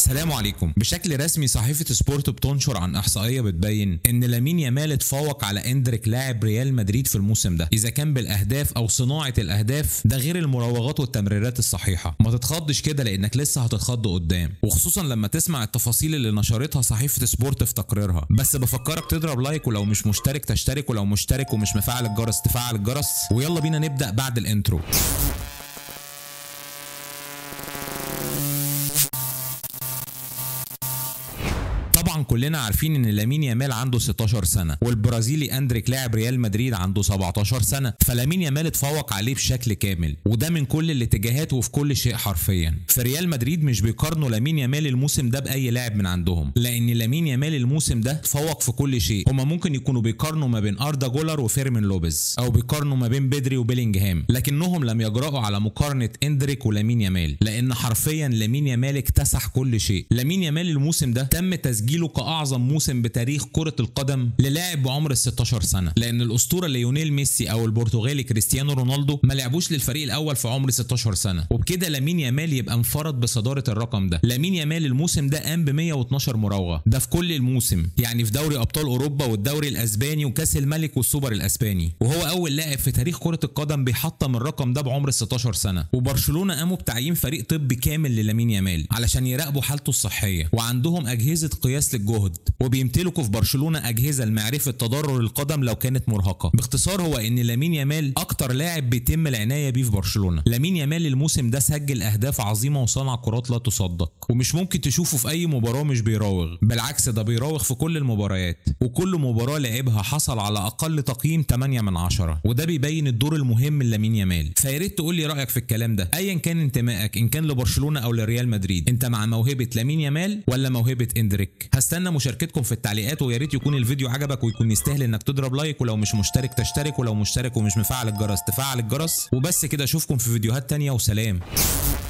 السلام عليكم بشكل رسمي صحيفة سبورت بتنشر عن إحصائية بتبين إن لامين يامال اتفوق على إندريك لاعب ريال مدريد في الموسم ده إذا كان بالأهداف أو صناعة الأهداف ده غير المراوغات والتمريرات الصحيحة ما تتخضش كده لأنك لسه هتتخض قدام وخصوصا لما تسمع التفاصيل اللي نشرتها صحيفة سبورت في تقريرها بس بفكرك تضرب لايك ولو مش مشترك تشترك ولو مشترك ومش مفعل الجرس تفعل الجرس ويلا بينا نبدأ بعد الانترو طبعا كلنا عارفين ان لامين يامال عنده 16 سنه والبرازيلي اندريك لاعب ريال مدريد عنده 17 سنه فلامين يامال اتفوق عليه بشكل كامل وده من كل الاتجاهات وفي كل شيء حرفيا في ريال مدريد مش بيقارنوا لامين يامال الموسم ده باي لاعب من عندهم لان لامين يامال الموسم ده اتفوق في كل شيء هما ممكن يكونوا بيقارنوا ما بين اردا جولر وفيرمين لوبيز او بيقارنوا ما بين بدري وبيلينجهام لكنهم لم يجرؤوا على مقارنه اندريك ولامين يامال لان حرفيا لامين يامال اكتسح كل شيء لامين يامال الموسم ده تم تسجيله كأعظم موسم بتاريخ كرة القدم للاعب بعمر ال 16 سنة لأن الأسطورة ليونيل ميسي أو البرتغالي كريستيانو رونالدو ما لعبوش للفريق الأول في عمر 16 سنة وبكده لامين يامال يبقى انفرد بصدارة الرقم ده لامين يامال الموسم ده قام ب 112 مراوغة ده في كل الموسم يعني في دوري أبطال أوروبا والدوري الأسباني وكأس الملك والسوبر الأسباني وهو أول لاعب في تاريخ كرة القدم بيحطم الرقم ده بعمر 16 سنة وبرشلونة قاموا بتعيين فريق طبي كامل للامين يامال علشان يراقبوا حالته الصحية وعندهم أجهزة قياس للجهد وبيمتلكوا في برشلونه اجهزه لمعرفه تضرر القدم لو كانت مرهقه باختصار هو ان لامين يامال اكتر لاعب بيتم العنايه بيه في برشلونه لامين يامال الموسم ده سجل اهداف عظيمه وصنع كرات لا تصدق ومش ممكن تشوفه في اي مباراه مش بيراوغ بالعكس ده بيراوغ في كل المباريات وكل مباراه لعبها حصل على اقل تقييم 8 من 10 وده بيبين الدور المهم لامين يامال فيا ريت تقول لي رايك في الكلام ده ايا كان انتمائك ان كان لبرشلونه او لريال مدريد انت مع موهبه لامين يامال ولا موهبه اندريك هستنى مشاركتكم في التعليقات ويا ريت يكون الفيديو عجبك ويكون يستاهل انك تضرب لايك ولو مش مشترك تشترك ولو مشترك ومش مفعل الجرس تفعل الجرس وبس كده اشوفكم في فيديوهات تانية وسلام